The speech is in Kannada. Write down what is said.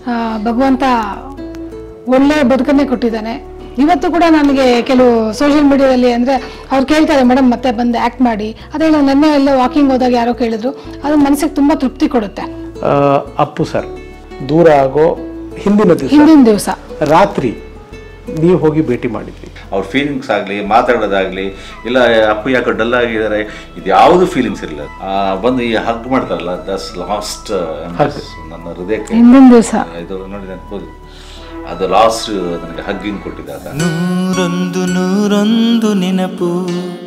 ಆ, ಭಗವಂತ ಒಳ್ಳೆ ಬದುಕನ್ನೇ ಕೊಟ್ಟಿದ್ದಾನೆ ಇವತ್ತು ಕೂಡ ನನಗೆ ಕೆಲವು ಸೋಷಿಯಲ್ ಮೀಡಿಯಾದಲ್ಲಿ ಅಂದರೆ ಅವ್ರು ಕೇಳ್ತಾರೆ ಮೇಡಮ್ ಮತ್ತೆ ಬಂದು ಆ್ಯಕ್ಟ್ ಮಾಡಿ ಅದೇ ನಾನು ನೆನ್ನೆ ಎಲ್ಲ ವಾಕಿಂಗ್ ಹೋದಾಗ ಯಾರೋ ಕೇಳಿದ್ರು ಅದು ಮನಸ್ಸಿಗೆ ತುಂಬ ತೃಪ್ತಿ ಕೊಡುತ್ತೆ ಆ, ಅಪ್ಪು ಸರ್ ದೂರ ಆಗೋ ಹಿಂದಿನ ದಿವಸ ಹಿಂದಿನ ದಿವಸ ರಾತ್ರಿ ನೀವು ಹೋಗಿ ಭೇಟಿ ಮಾಡಿದ್ರಿ ಅವ್ರ ಫೀಲಿಂಗ್ಸ್ ಆಗಲಿ ಮಾತಾಡೋದಾಗ್ಲಿ ಇಲ್ಲ ಅಪ್ಪು ಯಾಕೆ ಡಲ್ ಆಗಿದ್ದಾರೆ ಇದು ಯಾವುದು ಫೀಲಿಂಗ್ಸ್ ಇರಲಿಲ್ಲ ಬಂದು ಈ ಹಗ್ ಮಾಡ್ತಾರಲ್ಲ ದಸ್ ಲಾಸ್ಟ್ ನನ್ನ ಹೃದಯಕ್ಕೆ ಹಿಂದಿನ ದಿವಸ ಇದು ನೋಡಿ ನೆನಪೋದು ಅದು ಲಾಸ್ಟ್ ನನಗೆ ಹಗ್ಗಿಂಗ್ ಕೊಟ್ಟಿದ್ದಾಗ ನೂರೊಂದು ನೂರೊಂದು ನೆನಪು